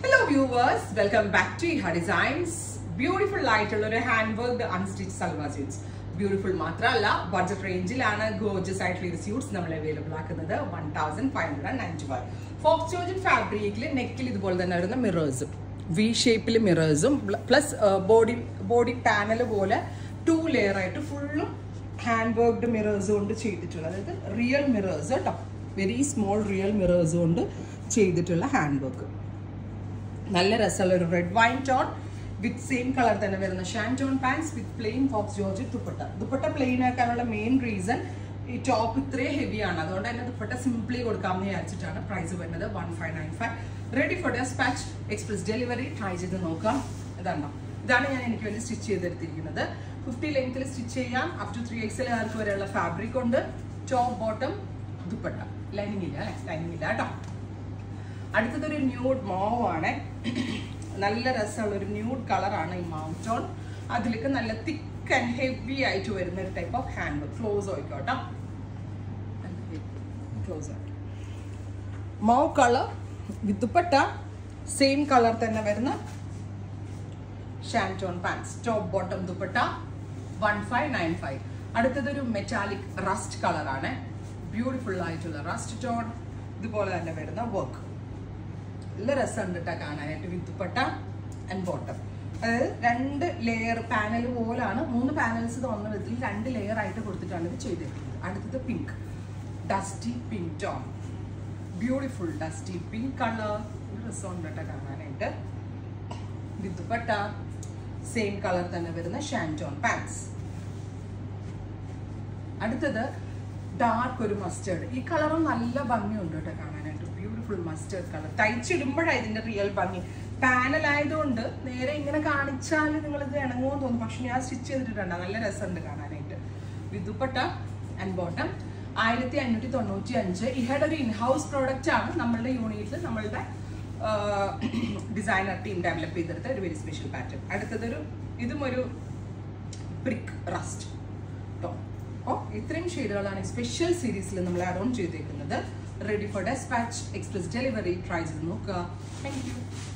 hello viewers welcome back to Iha designs beautiful ആയിട്ടുള്ള ഒരു hand work unstitch salwar suits beautiful മാത്രമല്ല budget റേഞ്ചിലാണ് gorgeous ആയിട്ടുള്ള ഈ സ്യൂട്ട്സ് നമ്മൾ അവൈലബിൾ ആക്കുന്നത് one thousand five hundred ninety five faux georgette ഫാബ്രിക്കിൽ നെക്കിൽ ഇതുപോലെ തന്നെ വരുന്ന മിറേഴ്സും വി ഷേപ്പിൽ മിറേഴ്സും പ്ലസ് ബോഡി ബോഡി പാനൽ പോലെ ടു ലെയർ ആയിട്ട് ഫുള്ളും ഹാൻഡ് വർക്ക്ഡ് മിറേഴ്സ് കൊണ്ട് ചെയ്തിട്ടുള്ള അതായത് റിയൽ മിറേഴ്സ് കേട്ടോ വെരി സ്മോൾ റിയൽ മിറേഴ്സ് കൊണ്ട് ചെയ്തിട്ടുള്ള ഹാൻഡ് വർക്ക് നല്ല രസമുള്ള ഒരു red wine tone with same colour തന്നെ വരുന്ന shantoon pants with plain faux georgette dupatta dupatta plain ആക്കാനുള്ള മെയിൻ റീസൺ ഈ ടോപ്പ് ഇത്രയും ഹെവിയാണ് അതുകൊണ്ട് തന്നെ ദുപ്പട്ട സിംപ്ലി കൊടുക്കാമെന്ന് വിചാരിച്ചിട്ടാണ് പ്രൈസ് വരുന്നത് one five nine five ready for despatch express delivery try ചെയ്ത് നോക്കാം ഇതാണോ ഇതാണ് ഞാൻ എനിക്ക് വേണ്ടി സ്റ്റിച്ച് ചെയ്തെടുത്തിരിക്കുന്നത് ഫിഫ്റ്റി ലെങ്ത്തിൽ സ്റ്റിച്ച് ചെയ്യാം അപ് ടു ത്രീ എക്സൽ ആർക്ക് വരെയുള്ള ഫാബ്രിക് ഉണ്ട് ടോപ്പ് ബോട്ടം ദുപ്പട്ട ലൈനിങ് ഇല്ല അല്ലേ ലൈനിങ് ഇല്ല കേട്ടോ അടുത്തതൊരു ന്യൂഡ് മാവ് ആണ് നല്ല രസമുള്ള ഒരു ന്യൂഡ് കളറാണ് ഈ മാവ് ടോൺ അതിലേക്ക് നല്ല തിക്ക് ആൻഡ് ഹെവി ആയിട്ട് വരുന്ന ഒരു type of hand work close ആയിക്കോട്ടോ ക്ലോസ് മാവ് കളർ വിത്തുപെട്ട സെയിം കളർ തന്നെ വരുന്ന shantoon pants top bottom dupatta one five nine five അടുത്തതൊരു മെറ്റാലിക് റസ്റ്റ് കളറാണ് ബ്യൂട്ടിഫുൾ ആയിട്ടുള്ള റസ്റ്റ് ടോൺ ഇതുപോലെ തന്നെ വരുന്ന വർക്ക് നല്ല രസമുണ്ട് കേട്ടോ കാണാനായിട്ട് വിത്തുപട്ട ആൻഡ് ബോട്ടം അതായത് രണ്ട് ലെയർ പാനൽ പോലാണ് മൂന്ന് പാനൽസ് തോന്നുന്ന വിധത്തിൽ രണ്ട് ലെയർ ആയിട്ട് കൊടുത്തിട്ടാണ് ഇത് ചെയ്തിരിക്കുന്നത് അടുത്തത് pink dusty pink tone beautiful dusty pink colour രസമുണ്ട് കേട്ടോ കാണാനായിട്ട് വിത്തുപട്ട സെയിം കളർ തന്നെ വരുന്ന ഷാൻറ്റോൺ പാൻസ് അടുത്തത് ഡാർക്ക് ഒരു മസ്റ്റേർഡ് ഈ കളറും നല്ല ഭംഗിയുണ്ട് കേട്ടോ കാണാനായിട്ട് ബ്യൂട്ടിഫുൾ മസ്റ്റേർഡ് കളർ തയ്ച്ചിടുമ്പോഴാണ് ഇതിന്റെ റിയൽ ഭംഗി പാനൽ ആയതുകൊണ്ട് നേരെ ഇങ്ങനെ കാണിച്ചാൽ നിങ്ങൾ ഇത് ഇണങ്ങുമോ തോന്നും പക്ഷെ ഞാൻ സ്റ്റിച്ച് ചെയ്തിട്ടുണ്ട് നല്ല രസമുണ്ട് കാണാനായിട്ട് വിതുപ്പട്ട ആൻഡ് ബോട്ടം ആയിരത്തി അഞ്ഞൂറ്റി തൊണ്ണൂറ്റി അഞ്ച് ഇഹയുടെ ഒരു ഇൻഹൗസ് പ്രോഡക്റ്റ് ആണ് നമ്മളുടെ യൂണിറ്റിൽ നമ്മളുടെ ഡിസൈനർ ടീം ഡെവലപ്പ് ചെയ്തെടുത്ത ഒരു വെരി സ്പെഷ്യൽ പാറ്റേൺ അടുത്തതൊരു ഇതും ഒരു ബ്രിക്ക് റസ്റ്റ് കേട്ടോ അപ്പോൾ ഇത്രയും ഷെയ്ഡുകളാണ് സ്പെഷ്യൽ സീരീസിൽ നമ്മൾ ആഡ് ഓൺ ചെയ്തേക്കുന്നത് ready for despatch express delivery try ചെയ്ത് നോക്കുക താങ്ക് യു